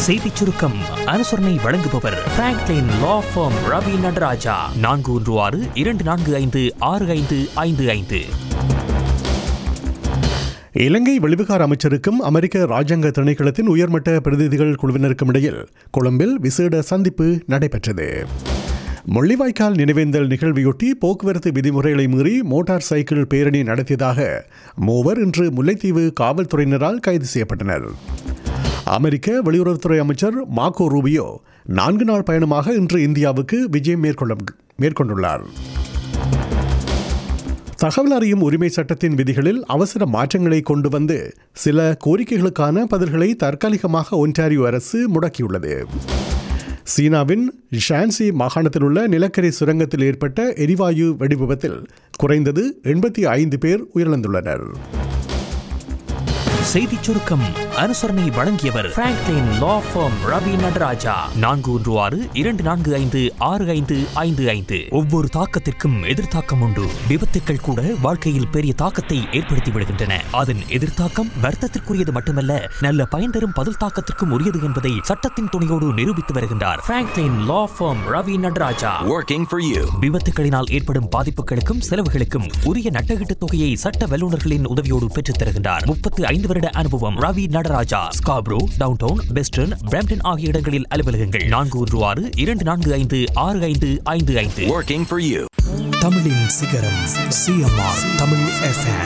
செய்திச் சுருக்கம் அனுசரணை வழங்குபவர் Franklin law firm Ravi Nataraja நான்கு ஒன்று ஆறு இரண்டு நான்கு ஐந்து ஆறு ஐந்து ஐந்து ஐந்து இலங்கை வெளிவிகார அமைச்சருக்கும் அமெரிக்க ராஜாங்க திணைக்களத்தின் உயர்மட்ட பிரதிநிதிகள் குழுவினருக்கும் இடையில் கொழும்பில் விசேட சந்திப்பு நடைபெற்றது முள்ளிவாய்க்கால் நினைவேந்தல் நிகழ்வையொட்டி போக்குவரத்து விதிமுறைகளை மீறி மோட்டார் சைக்கிள் பேரணி நடத்தியதாக மூவர் இன்று முல்லைத்தீவு காவல்துறையினரால் கைது செய்யப்பட்டனர் அமெரிக்க வெளியுறவுத்துறை அமைச்சர் மார்க்கோ ரூபியோ நான்கு நாள் பயணமாக இன்று இந்தியாவுக்கு விஜயம் மேற்கொள்ள மேற்கொண்டுள்ளார் தகவல் அறியும் உரிமை சட்டத்தின் விதிகளில் அவசர மாற்றங்களை கொண்டு வந்து சில கோரிக்கைகளுக்கான பதில்களை தற்காலிகமாக ஒன்டாரியோ அரசு முடக்கியுள்ளது சீனாவின் ஷான்சி மாகாணத்தில் உள்ள நிலக்கரி சுரங்கத்தில் ஏற்பட்ட எரிவாயு வெடிவிபத்தில் குறைந்தது எண்பத்தி ஐந்து பேர் உயிரிழந்துள்ளனர் செய்திச் சுருக்கம் அனுசரணை வழங்கியவர் Franklin law firm Ravi Nataraja நான்கு ஒன்று ஆறு இரண்டு நான்கு ஐந்து ஆறு ஐந்து ஐந்து ஐந்து ஒவ்வொரு தாக்கத்திற்கும் எதிர்த்தாக்கம் உண்டு விபத்துக்கள் கூட வாழ்க்கையில் பெரிய தாக்கத்தை ஏற்படுத்தி விடுகின்றன அதன் எதிர்த்தாக்கம் வர்த்தத்திற்குரியது மட்டுமல்ல நல்ல பயன் தரும் பதில் தாக்கத்திற்கும் உரியது என்பதை சட்டத்தின் துணையோடு நிரூபித்து வருகின்றார் Franklin law firm Ravi Nataraja Working for you. விபத்துகளினால் ஏற்படும் பாதிப்புகளுக்கும் செலவுகளுக்கும் உரிய நட்டகீட்டு தொகையை சட்ட வல்லுநர்களின் உதவியோடு பெற்றுத் தருகின்றார் முப்பத்து ஐந்து வருட அனுபவம் Ravi Nataraja Scarborough downtown western Brampton ஆகிய இடங்களில் அலுவலகங்கள் நான்கு ஒன்று ஆறு இரண்டு நான்கு ஐந்து ஆறு ஐந்து ஐந்து ஐந்து Working for you. தமிழின் சிகரம் சிஎம்ஆர் தமிழ் எஃப்எம்